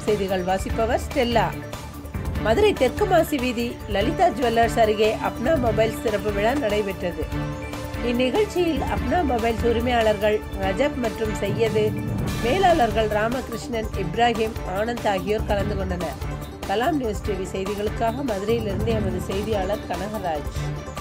செய்திகள் வாசிப்பவர் ஸ்டெல்லா மதுரை தெற்கு மாசி வீதி லலிதா ஜுவல்லர்ஸ் அருகே அப்னா மொபைல்ஸ் திறப்பு விழா நடைபெற்றது இந்நிகழ்ச்சியில் அப்னா மொபைல்ஸ் உரிமையாளர்கள் ரஜப் மற்றும் சையது மேலாளர்கள் ராமகிருஷ்ணன் இப்ராஹிம் ஆனந்த் ஆகியோர் கலந்து கொண்டனர் கலாம் நியூஸ் டிவி செய்திகளுக்காக மதுரையிலிருந்து எமது செய்தியாளர் கனகராஜ்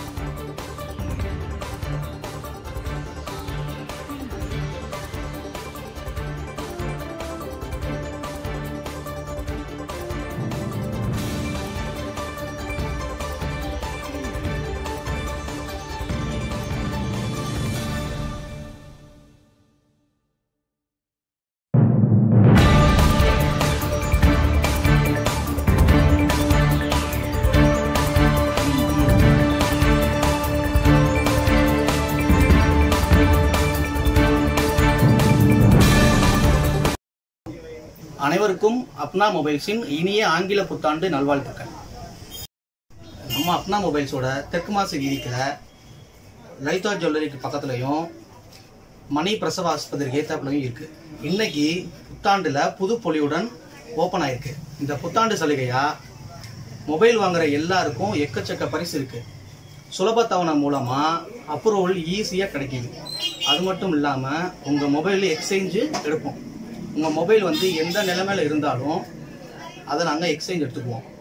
அனைவருக்கும் அப்னா மொபைல்ஸின் இனிய ஆங்கில புத்தாண்டு நல்வாழ்த்துக்கள் நம்ம அப்னா மொபைல்ஸோட தெற்கு மாசு வீதிக்கில் லலிதா ஜுவல்லரிக்கு பக்கத்துலையும் மணி பிரசவ ஆஸ்பத்திரிக்கு ஏத்தாப்புலையும் இருக்கு இன்னைக்கு புத்தாண்டுல புது பொலிவுடன் ஓப்பன் ஆயிருக்கு இந்த புத்தாண்டு சலுகையா மொபைல் வாங்குற எல்லாருக்கும் எக்கச்சக்க பரிசு இருக்கு சுலப தவணை மூலமா அப்ரூவல் ஈஸியா கிடைக்குது அது மட்டும் இல்லாம உங்க மொபைல் எக்ஸ்சேஞ்சு எடுப்போம் உங்க மொபைல் வந்து எந்த நிலைமையில இருந்தாலும் அதை நாங்கள் எக்ஸ்சேஞ்ச் எடுத்துக்குவோம்